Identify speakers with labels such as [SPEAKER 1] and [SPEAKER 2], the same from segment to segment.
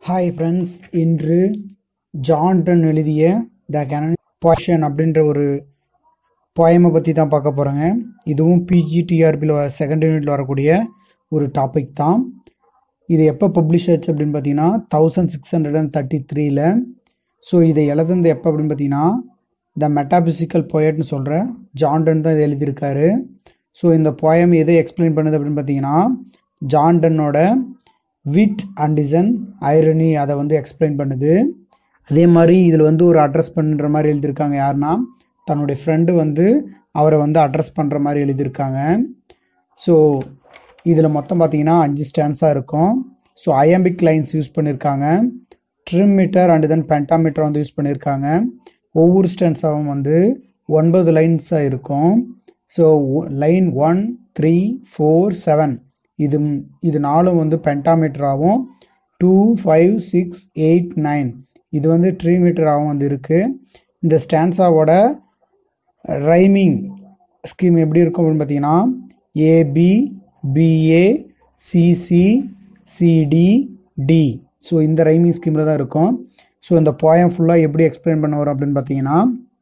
[SPEAKER 1] hi friends இன்று John Donne எழுதிய த Canon பாஷன் அப்படின்ற ஒரு போயமை பற்றி தான் பார்க்க போகிறோங்க இதுவும் பிஜிடிஆர்பியில் செகண்ட் யூனிட்டில் வரக்கூடிய ஒரு டாபிக் தான் இது எப்போ பப்ளிஷ் ஆச்சு அப்படின்னு பார்த்தீங்கன்னா thousand six hundred and thirty த்ரீல ஸோ இதை எழுதுனது எப்போ அப்படின்னு பார்த்தீங்கன்னா த மெட்டாபிசிக்கல் போயட்னு சொல்கிற ஜான்டன் தான் இதை எழுதியிருக்காரு ஸோ இந்த போயம் எதை எக்ஸ்பிளைன் பண்ணுது அப்படின்னு பார்த்தீங்கன்னா ஜான்டனோட விட் அண்டிசன் ஐரணி அதை வந்து எக்ஸ்பிளைன் பண்ணுது அதே மாதிரி இதில் வந்து ஒரு அட்ரஸ் பண்ணுற மாதிரி எழுதியிருக்காங்க யாருன்னா தன்னுடைய ஃப்ரெண்டு வந்து அவரை வந்து அட்ரஸ் பண்ணுற மாதிரி எழுதியிருக்காங்க ஸோ இதில் மொத்தம் பார்த்தீங்கன்னா அஞ்சு ஸ்டான்ஸாக இருக்கும் ஸோ அயம்பிக் லைன்ஸ் யூஸ் பண்ணியிருக்காங்க trimeter and then pentameter வந்து யூஸ் பண்ணியிருக்காங்க ஒவ்வொரு ஸ்டான்ஸாகவும் வந்து ஒன்பது லைன்ஸாக இருக்கும் so line one three four seven இது இது நாலும் வந்து பென்டாமீட்டராகவும் two five six eight nine இது வந்து ட்ரீ மீட்டராகவும் வந்து இருக்குது இந்த ஸ்டான்ஸாவோட ரைமிங் ஸ்கீம் எப்படி இருக்கும் அப்படின்னு பார்த்தீங்கன்னா AB BA CC CD D so இந்த ரைமிங் ஸ்கீமில் தான் இருக்கும் ஸோ இந்த போயம் ஃபுல்லாக எப்படி எக்ஸ்பிளைன் பண்ண வரும் அப்படின்னு பார்த்தீங்கன்னா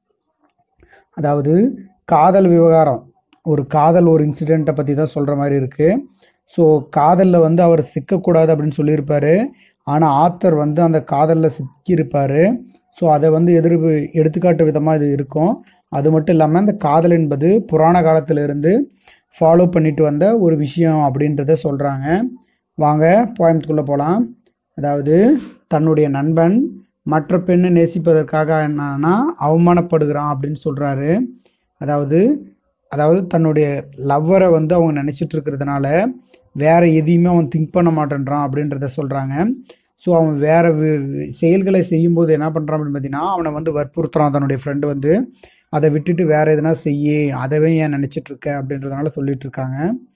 [SPEAKER 1] அதாவது காதல் விவகாரம் ஒரு காதல் ஒரு இன்சிடெண்ட்டை பற்றி தான் சொல்கிற மாதிரி இருக்குது ஸோ காதலில் வந்து அவர் சிக்கக்கூடாது அப்படின்னு சொல்லியிருப்பாரு ஆனால் ஆத்தர் வந்து அந்த காதலில் சிக்கியிருப்பார் ஸோ அதை வந்து எதிர் எடுத்துக்காட்டு விதமாக இது இருக்கும் அது மட்டும் இல்லாமல் அந்த காதல் என்பது புராண காலத்திலிருந்து ஃபாலோ பண்ணிட்டு வந்த ஒரு விஷயம் அப்படின்றத சொல்கிறாங்க வாங்க போயத்துக்குள்ளே போகலாம் அதாவது தன்னுடைய நண்பன் மற்ற பெண்ணை நேசிப்பதற்காக என்னன்னா அவமானப்படுகிறான் அப்படின்னு சொல்கிறாரு அதாவது அதாவது தன்னுடைய லவ்வரை வந்து அவங்க நினச்சிட்டு இருக்கிறதுனால வேற எதையுமே அவன் திங்க் பண்ண மாட்டேன்றான் அப்படின்றத சொல்கிறாங்க ஸோ அவன் வேற செயல்களை செய்யும்போது என்ன பண்ணுறான் அப்படின்னு பார்த்தீங்கன்னா அவனை வந்து வற்புறுத்துறான் தன்னுடைய ஃப்ரெண்டு வந்து அதை விட்டுட்டு வேற எதுனா செய்ய அதவே ஏன் நினச்சிட்டு இருக்க அப்படின்றதுனால சொல்லிட்டு இருக்காங்க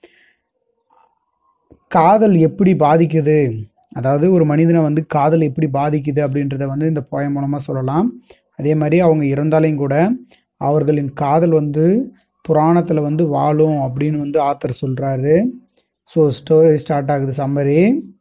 [SPEAKER 1] காதல் எப்படி பாதிக்குது அதாவது ஒரு மனிதனை வந்து காதல் எப்படி பாதிக்குது அப்படின்றத வந்து இந்த போயம் மூலமாக சொல்லலாம் அதே மாதிரி அவங்க இறந்தாலையும் கூட அவர்களின் காதல் வந்து புராணத்தில் வந்து வாழும் அப்படின்னு வந்து ஆத்தர் சொல்கிறாரு ஸோ ஸ்டோரி ஸ்டார்ட் ஆகுது சம்மரி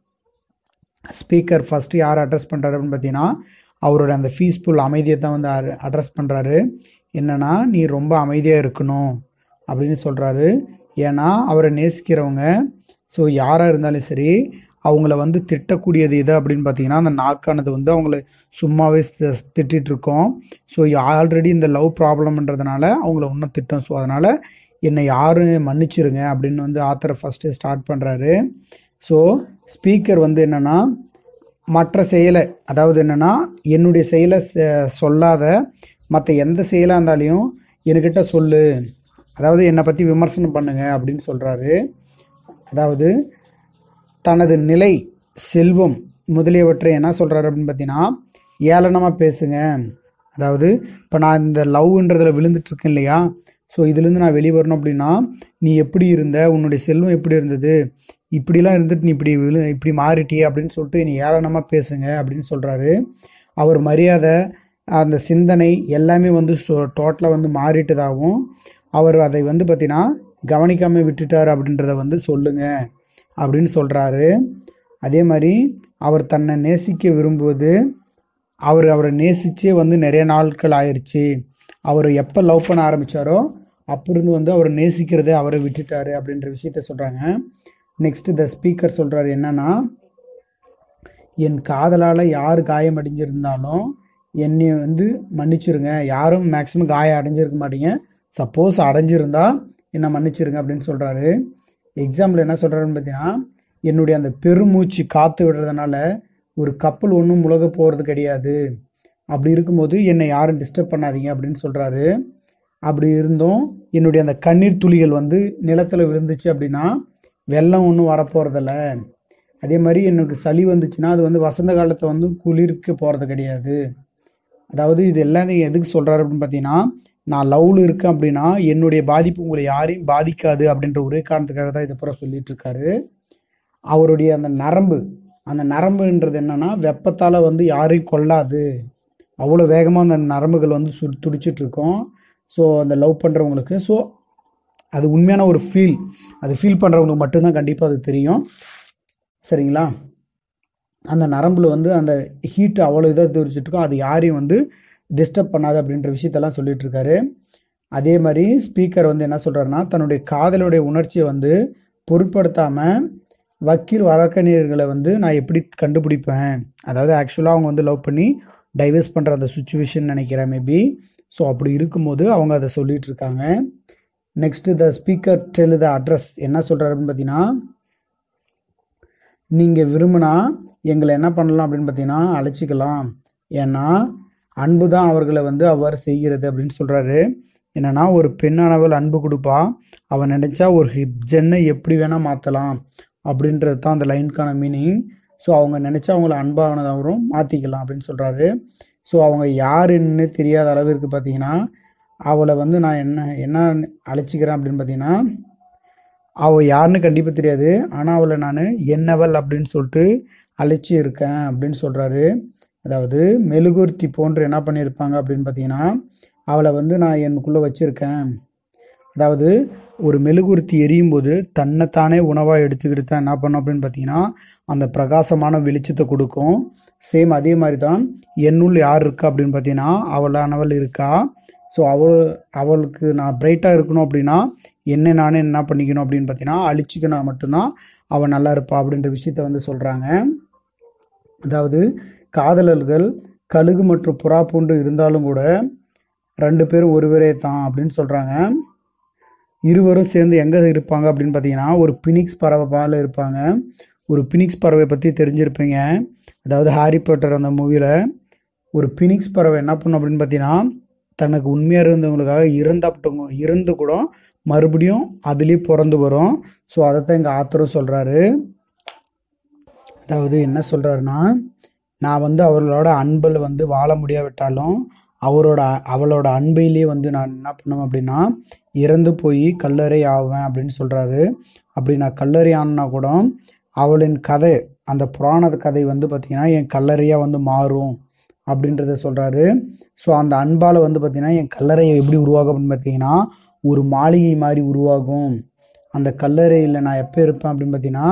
[SPEAKER 1] ஸ்பீக்கர் ஃபஸ்ட்டு யார் அட்ரஸ் பண்ணுறாரு அப்படின்னு பார்த்தீங்கன்னா அவரோட அந்த பீஸ்ஃபுல் அமைதியை தான் வந்து அட்ரஸ் பண்ணுறாரு என்னன்னா நீ ரொம்ப அமைதியாக இருக்கணும் அப்படின்னு சொல்கிறாரு ஏன்னா அவரை நேசிக்கிறவங்க ஸோ யாராக இருந்தாலும் சரி அவங்கள வந்து திட்டக்கூடியது எது அப்படின்னு பார்த்தீங்கன்னா அந்த நாக்கானது வந்து அவங்கள சும்மாவே திட்டிகிட்டு இருக்கோம் ஸோ ஆல்ரெடி இந்த லவ் ப்ராப்ளம்ன்றதுனால அவங்கள இன்னும் திட்டம் ஸோ அதனால் என்னை யாரும் மன்னிச்சிருங்க அப்படின்னு வந்து ஆத்தரை ஃபஸ்ட்டு ஸ்டார்ட் பண்ணுறாரு ஸோ ஸ்பீக்கர் வந்து என்னென்னா மற்ற செயலை அதாவது என்னென்னா என்னுடைய செயலை சொல்லாத மற்ற எந்த செயலாக இருந்தாலையும் என்கிட்ட சொல்லு அதாவது என்னை பற்றி விமர்சனம் பண்ணுங்க அப்படின்னு சொல்கிறாரு அதாவது தனது நிலை செல்வம் முதலியவற்றை என்ன சொல்கிறாரு அப்படின்னு பார்த்தீங்கன்னா ஏளனமாக பேசுங்க அதாவது இப்போ நான் இந்த லவ்ன்றதில் விழுந்துட்டுருக்கேன் இல்லையா ஸோ இதுலேருந்து நான் வெளியே வரணும் அப்படின்னா நீ எப்படி இருந்த உன்னுடைய செல்வம் எப்படி இருந்தது இப்படிலாம் இருந்துட்டு நீ இப்படி விழு இப்படி மாறிட்டியே அப்படின்னு சொல்லிட்டு நீ ஏளனமாக பேசுங்க அப்படின்னு சொல்கிறாரு அவர் மரியாதை அந்த சிந்தனை எல்லாமே வந்து டோட்டலாக வந்து மாறிட்டதாகவும் அவர் அதை வந்து பார்த்தீங்கன்னா கவனிக்காமல் விட்டுட்டார் அப்படின்றத வந்து சொல்லுங்கள் அப்படின்னு சொல்கிறாரு அதே மாதிரி அவர் தன்னை நேசிக்க விரும்புவது அவர் அவரை நேசிச்சே வந்து நிறைய நாட்கள் ஆயிடுச்சு அவர் எப்போ லவ் பண்ண ஆரம்பித்தாரோ அப்பிருந்து வந்து அவர் நேசிக்கிறத அவரை விட்டுட்டாரு அப்படின்ற விஷயத்த சொல்கிறாங்க நெக்ஸ்ட் த ஸ்பீக்கர் சொல்கிறாரு என்னன்னா என் காதலால் யார் காயம் அடைஞ்சிருந்தாலும் என்னை வந்து மன்னிச்சிருங்க யாரும் மேக்ஸிமம் காயம் அடைஞ்சிருக்க மாட்டீங்க சப்போஸ் அடைஞ்சிருந்தா என்னை மன்னிச்சிருங்க அப்படின்னு சொல்கிறாரு எக்ஸாம்பிள் என்ன சொல்கிறாருன்னு பார்த்தீங்கன்னா என்னுடைய அந்த பெருமூச்சு காற்று விடுறதுனால ஒரு கப்பல் ஒன்றும் முழுக போகிறது கிடையாது அப்படி இருக்கும்போது என்னை யாரும் டிஸ்டர்ப் பண்ணாதீங்க அப்படின்னு சொல்கிறாரு அப்படி இருந்தும் என்னுடைய அந்த கண்ணீர் துளிகள் வந்து நிலத்தில் விழுந்துச்சு அப்படின்னா வெள்ளம் ஒன்றும் வரப்போகிறதில்ல அதே மாதிரி எனக்கு சளி வந்துச்சுன்னா அது வந்து வசந்த காலத்தை வந்து குளிர்க்க போகிறது கிடையாது அதாவது இது எல்லாத்தையும் எதுக்கு சொல்கிறாரு அப்படின்னு பார்த்தீங்கன்னா நான் லவ்ல இருக்கேன் அப்படின்னா என்னுடைய பாதிப்பு உங்களை யாரையும் பாதிக்காது அப்படின்ற ஒரே காரணத்துக்காக தான் இதை பூரா சொல்லிட்டு இருக்காரு அவருடைய அந்த நரம்பு அந்த நரம்புன்றது என்னன்னா வெப்பத்தால் வந்து யாரையும் கொல்லாது அவ்வளோ வேகமாக அந்த நரம்புகள் வந்து சு துடிச்சிட்டு இருக்கோம் ஸோ அந்த லவ் பண்ணுறவங்களுக்கு ஸோ அது உண்மையான ஒரு ஃபீல் அது ஃபீல் பண்ணுறவங்களுக்கு மட்டும்தான் கண்டிப்பாக அது தெரியும் சரிங்களா அந்த நரம்பில் வந்து அந்த ஹீட் அவ்வளோ இதாக தெரிவிச்சிட்டு இருக்கோம் அது யாரையும் வந்து டிஸ்டர்ப் பண்ணாது அப்படின்ற விஷயத்தெல்லாம் சொல்லிட்டு இருக்காரு அதே மாதிரி ஸ்பீக்கர் வந்து என்ன சொல்கிறாருன்னா தன்னுடைய காதலுடைய உணர்ச்சியை வந்து பொருட்படுத்தாமல் வக்கீல் வழக்கறிஞர்களை வந்து நான் எப்படி கண்டுபிடிப்பேன் அதாவது ஆக்சுவலாக அவங்க வந்து லவ் பண்ணி டைவர்ஸ் பண்ணுற அந்த சுச்சுவேஷன் நினைக்கிறேன் மேபி ஸோ அப்படி இருக்கும்போது அவங்க அதை சொல்லிட்டு இருக்காங்க next the speaker tell the address என்ன சொல்கிறாரு அப்படின்னு பார்த்தீங்கன்னா நீங்கள் விரும்பினா எங்களை என்ன பண்ணலாம் அப்படின்னு பார்த்தீங்கன்னா அழைச்சிக்கலாம் ஏன்னா அன்பு தான் அவர்களை வந்து அவ்வாறு செய்கிறது அப்படின்னு சொல்கிறாரு என்னன்னா ஒரு பெண்ணானவள் அன்பு கொடுப்பா அவன் நினைச்சா ஒரு ஹிப்ஜென்னை எப்படி வேணால் மாற்றலாம் அப்படின்றது தான் அந்த லைனுக்கான மீனிங் ஸோ அவங்க நினச்சா அவங்கள அன்பானதாகவும் மாற்றிக்கலாம் அப்படின்னு சொல்கிறாரு ஸோ அவங்க யாருன்னு தெரியாத அளவிற்கு பார்த்தீங்கன்னா அவளை வந்து நான் என்ன என்ன அழைச்சிக்கிறேன் அப்படின்னு பார்த்தீங்கன்னா அவள் யாருன்னு கண்டிப்பாக தெரியாது ஆனால் அவளை நான் என்னவள் அப்படின்னு சொல்லிட்டு அழைச்சி இருக்கேன் அப்படின்னு சொல்கிறாரு அதாவது மெழுகுர்த்தி போன்று என்ன பண்ணியிருப்பாங்க அப்படின்னு பார்த்தீங்கன்னா அவளை வந்து நான் எனக்குள்ளே வச்சுருக்கேன் அதாவது ஒரு மெழுகுர்த்தி எரியும் போது தன்னைத்தானே உணவாக எடுத்துக்கிட்டு தான் என்ன பண்ணும் அப்படின்னு பார்த்தீங்கன்னா அந்த பிரகாசமான வெளிச்சத்தை கொடுக்கும் சேம் அதே மாதிரி தான் என்னுள் யார் இருக்கா அப்படின்னு பார்த்தீங்கன்னா அவளானவள் இருக்கா ஸோ அவள் அவளுக்கு நான் பிரைட்டாக இருக்கணும் அப்படின்னா என்ன நானே என்ன பண்ணிக்கணும் அப்படின்னு பார்த்தீங்கன்னா அழிச்சிக்கினா மட்டும்தான் அவள் நல்லா இருப்பா அப்படின்ற விஷயத்த வந்து சொல்கிறாங்க அதாவது காதலர்கள் கழுகு மற்றும் புறா போன்று இருந்தாலும் கூட ரெண்டு பேரும் ஒருவரே தான் அப்படின்னு சொல்கிறாங்க இருவரும் சேர்ந்து எங்கே இருப்பாங்க அப்படின்னு பார்த்தீங்கன்னா ஒரு பினிக்ஸ் பறவை பால இருப்பாங்க ஒரு பினிக்ஸ் பறவை பற்றி தெரிஞ்சிருப்பீங்க அதாவது ஹாரி பாட்டர் அந்த மூவியில் ஒரு பினிக்ஸ் பறவை என்ன பண்ணும் அப்படின்னு பார்த்தீங்கன்னா தனக்கு உண்மையாக இருந்தவங்களுக்காக இறந்தப்பட்டவங்க இருந்து கூட மறுபடியும் அதுலேயே பிறந்து வரும் ஸோ அதைத்தான் எங்கள் ஆத்தரும் சொல்கிறாரு அதாவது என்ன சொல்கிறாருன்னா நான் வந்து அவர்களோட அன்பில் வந்து வாழ முடியாவிட்டாலும் அவரோட அவளோட அன்பையிலேயே வந்து நான் என்ன பண்ணுவேன் அப்படின்னா இறந்து போய் கல்லறை ஆவேன் அப்படின்னு சொல்கிறாரு அப்படி நான் கல்லறை ஆனா கூட அவளின் கதை அந்த புராண கதை வந்து பார்த்திங்கன்னா என் கல்லறையாக வந்து மாறும் அப்படின்றத சொல்கிறாரு ஸோ அந்த அன்பால் வந்து பார்த்திங்கன்னா என் கல்லறையை எப்படி உருவாகும் அப்படின்னு பார்த்தீங்கன்னா ஒரு மாளிகை மாதிரி உருவாகும் அந்த கல்லறையில் நான் எப்போ இருப்பேன் அப்படின்னு பார்த்தீங்கன்னா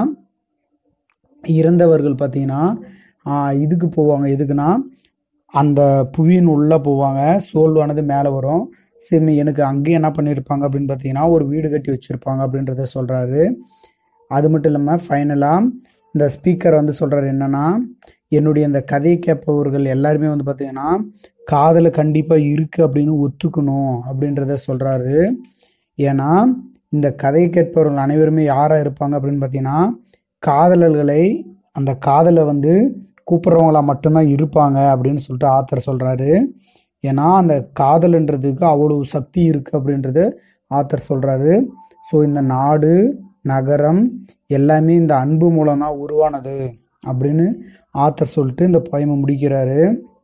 [SPEAKER 1] இறந்தவர்கள் பார்த்தீங்கன்னா ஆஹ், இதுக்கு போவாங்க எதுக்குன்னா அந்த புவியின் உள்ளே போவாங்க சோல்வானது மேலே வரும் சரி எனக்கு அங்கேயும் என்ன பண்ணியிருப்பாங்க அப்படின்னு பார்த்தீங்கன்னா ஒரு வீடு கட்டி வச்சுருப்பாங்க அப்படின்றத சொல்கிறாரு அது மட்டும் இல்லாமல் ஃபைனலாக இந்த ஸ்பீக்கர் வந்து சொல்கிறாரு என்னன்னா என்னுடைய இந்த கதையை கேட்பவர்கள் எல்லாருமே வந்து பார்த்தீங்கன்னா காதல் கண்டிப்பாக இருக்குது அப்படின்னு ஒத்துக்கணும் அப்படின்றத சொல்கிறாரு ஏன்னா இந்த கதையை கேட்பவர்கள் அனைவருமே யாராக இருப்பாங்க அப்படின்னு பார்த்தீங்கன்னா காதலர்களை அந்த காதலை வந்து கூப்பிட்றவங்களா மட்டும்தான் இருப்பாங்க அப்படின்னு சொல்லிட்டு ஆத்தர் சொல்கிறாரு ஏன்னா அந்த காதல்ன்றதுக்கு அவ்வளவு சக்தி இருக்குது அப்படின்றது ஆத்தர் சொல்கிறாரு ஸோ இந்த நாடு நகரம் எல்லாமே இந்த அன்பு மூலம் தான் உருவானது அப்படின்னு ஆத்தர் சொல்லிட்டு இந்த போயமை முடிக்கிறாரு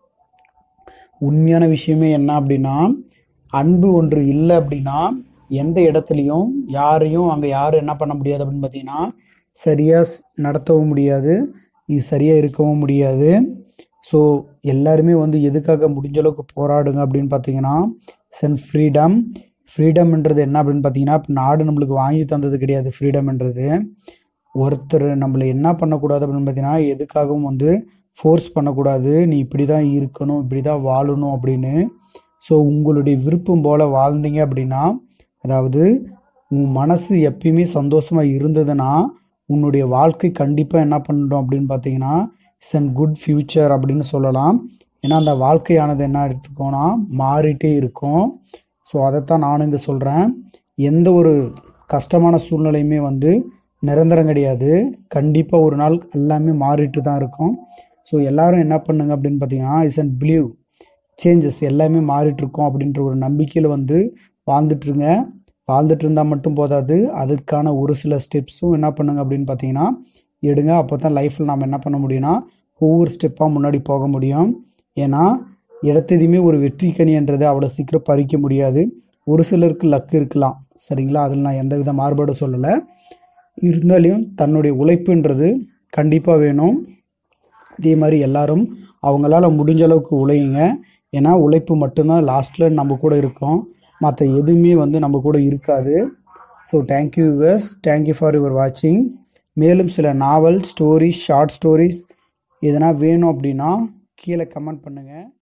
[SPEAKER 1] உண்மையான விஷயமே என்ன அப்படின்னா அன்பு ஒன்று இல்லை அப்படின்னா எந்த இடத்துலையும் யாரையும் அங்கே யாரும் என்ன பண்ண முடியாது அப்படின்னு பார்த்தீங்கன்னா சரியாக நடத்தவும் முடியாது இது சரியாக இருக்கவும் முடியாது ஸோ எல்லாருமே வந்து எதுக்காக முடிஞ்ச அளவுக்கு போராடுங்க அப்படின்னு பார்த்தீங்கன்னா சென் ஃப்ரீடம் ஃப்ரீடம்ன்றது என்ன அப்படின்னு பார்த்தீங்கன்னா இப்போ நாடு நம்மளுக்கு வாங்கி தந்தது கிடையாது ஃப்ரீடம்ன்றது ஒருத்தர் நம்மளை என்ன பண்ணக்கூடாது அப்படின்னு பார்த்தீங்கன்னா எதுக்காகவும் வந்து ஃபோர்ஸ் பண்ணக்கூடாது நீ இப்படி தான் இருக்கணும் இப்படி தான் வாழணும் அப்படின்னு ஸோ உங்களுடைய விருப்பம் போல் வாழ்ந்தீங்க அப்படின்னா அதாவது உன் மனசு எப்பயுமே சந்தோஷமாக இருந்ததுன்னா உன்னுடைய வாழ்க்கை கண்டிப்பாக என்ன பண்ணிடும் அப்படின்னு பார்த்தீங்கன்னா இட்ஸ் அண்ட் குட் ஃபியூச்சர் அப்படின்னு சொல்லலாம் ஏன்னா அந்த வாழ்க்கையானது என்ன எடுத்துக்கோன்னா மாறிட்டே இருக்கும் ஸோ அதைத்தான் நானும் இங்கே சொல்கிறேன் எந்த ஒரு கஷ்டமான சூழ்நிலையுமே வந்து நிரந்தரம் கிடையாது கண்டிப்பாக ஒரு நாள் எல்லாமே மாறிட்டு தான் இருக்கும் ஸோ எல்லாரும் என்ன பண்ணுங்க அப்படின்னு பார்த்தீங்கன்னா இஸ் அண்ட் பிலீவ் சேஞ்சஸ் எல்லாமே மாறிட்டு இருக்கோம் அப்படின்ற ஒரு நம்பிக்கையில் வந்து வாழ்ந்துட்டுருங்க வாழ்ந்துட்டு இருந்தால் மட்டும் போதாது அதுக்கான ஒரு சில ஸ்டெப்ஸும் என்ன பண்ணுங்க அப்படின்னு பார்த்தீங்கன்னா எடுங்க அப்போ தான் லைஃப்பில் நாம் என்ன பண்ண முடியும்னா ஒவ்வொரு ஸ்டெப்பாக முன்னாடி போக முடியும் ஏன்னா இடத்தெதுவுமே ஒரு வெற்றி கனின்றது அவ்வளோ சீக்கிரம் பறிக்க முடியாது ஒரு சிலருக்கு லக் இருக்கலாம் சரிங்களா அதில் நான் எந்த வித மாறுபாடும் சொல்லலை இருந்தாலும் தன்னுடைய உழைப்புன்றது கண்டிப்பாக வேணும் இதே மாதிரி எல்லாரும் அவங்களால முடிஞ்ச அளவுக்கு உழையுங்க ஏன்னா உழைப்பு மட்டும்தான் லாஸ்ட்டில் நம்ம கூட இருக்கோம் மற்ற எதுவுமே வந்து நம்ம கூட இருக்காது so thank you yours thank you for your வாட்சிங் மேலும் சில நாவல் ஸ்டோரிஸ் ஷார்ட் ஸ்டோரிஸ் எதனா வேணும் அப்படின்னா கீழே கமெண்ட் பண்ணுங்கள்